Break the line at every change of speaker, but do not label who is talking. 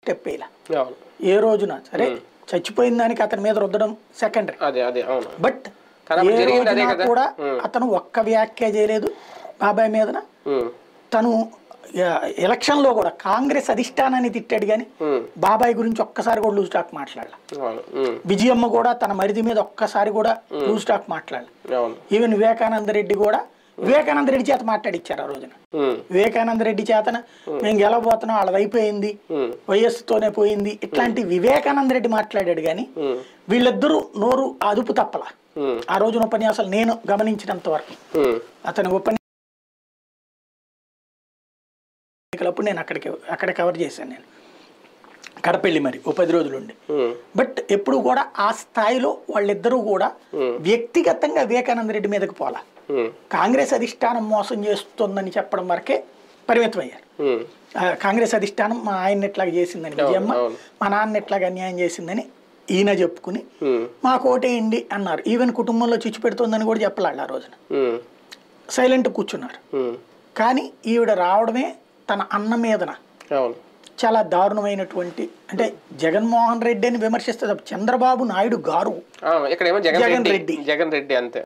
Step వేయాల
అవును
ఏ రోజున సరే చచ్చిపోయిన దానికి అతని మీద రుద్దడం సెకండరీ
అదే అదే అవును
బట్
కానీ అప్పుడు
ఏ
జరిగింది అదే
రోజున
కదా.
కూడా అతను ఒక్క వ్యాఖ్య చేయలేదు బాబాయ్ మీదన
ఉమ్,
తను ఎ- ఎలక్షన్లో కూడా కాంగ్రెస్ అధిష్టానాన్ని తిట్టాడు కానీ
ఉమ్,
బాబాయ్ గురించి ఒక్కసారి కూడా లూజ్ టాక్ మాట్లాడాల
అవును ఉమ్,
విజయమ్మ కూడా తన మరిది మీద ఒక్కసారి కూడా లూజ్ టాక్ మాట్లాడాలి
అవును
ఈవెన్ వివేకానంద రెడ్డి కూడా వివేకానంద రెడ్డి చేత మాట్లాడిచ్చారు ఆ రోజున
ఉమ్,
వివేకానంద రెడ్డి చేతన మేము గెలవబోతున్నాం వాళ్ళది అయిపోయింది
ఉమ్,
వయస్సుతోనే పోయింది ఇట్లాంటి వివేకానంద రెడ్డి మాట్లాడాడు కానీ
ఉమ్,
వీళ్ళిద్దరూ నోరు అదుపు తప్పల
ఉమ్,
ఆ రోజున ఉపన్యాసాలు నేను గమనించినంత వరకు
ఉమ్,
అతని ఉపన్యాసాలప్పుడు నేను అక్కడికి అక్కడ కవర్ చేశాను నేను కడపెళ్ళి మరి ఓ పది రోజులు ఉండి
ఉమ్,
బట్ ఎప్పుడు కూడా ఆ స్థాయిలో వాళ్ళిద్దరూ కూడా
Hmm.
వ్యక్తిగతంగా వివేకానంద రెడ్డి మీదకి పోలా
ఉమ్,
కాంగ్రెస్ అధిష్టానం మోసం చేస్తుందని చెప్పడం వరకే పరిమితం అయ్యారు
ఉమ్,
ఆ, కాంగ్రెస్ అధిష్టానం మా ఆయన ఎట్లాగా చేసిందని విజయమ్మ
అవును.
మా నాన్న ఎట్లాగా అన్యాయం చేసిందని ఈయన చెప్పుకుని
ఉమ్,
మా కోటేయండి అన్నారు ఈవెన్ కుటుంబంలో చిచ్చు పెడుతుందని కూడా చెప్పలాడు ఆ రోజున
ఉమ్,
సైలెంట్ కూర్చున్నారు
ఉమ్,
కానీ ఈవిడ రావడమే తన అన్న మీదన
అవును
చాలా దారుణమైనటువంటి అంటే జగన్మోహన్ రెడ్డి అని విమర్శిస్తే తప్ప చంద్రబాబు నాయుడు గారు
ఆ, ఇక్కడేమో జగన్
జగన్
రెడ్డి
రెడ్డి.
జగన్ రెడ్డి అంతే